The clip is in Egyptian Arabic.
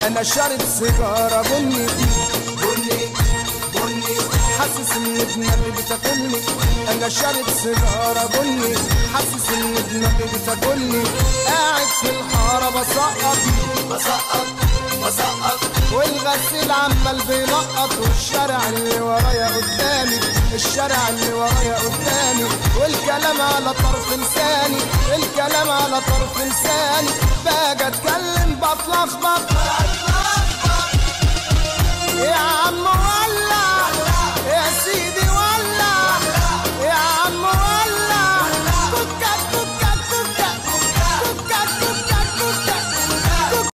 انا شارب سيجاره بني بني بني حاسس ان دماغي بتاكلني انا شارب سيجاره بني حاسس ان دماغي بتاكلني قاعد في الحاره بسقط بسقط بسقط والغسيل عمال بينقط والشارع اللي ورايا قدامي الشارع اللي ورايا قدامي والكلام على طرف لساني الكلام على طرف لساني باجي اتكلم بتلخبط يا عم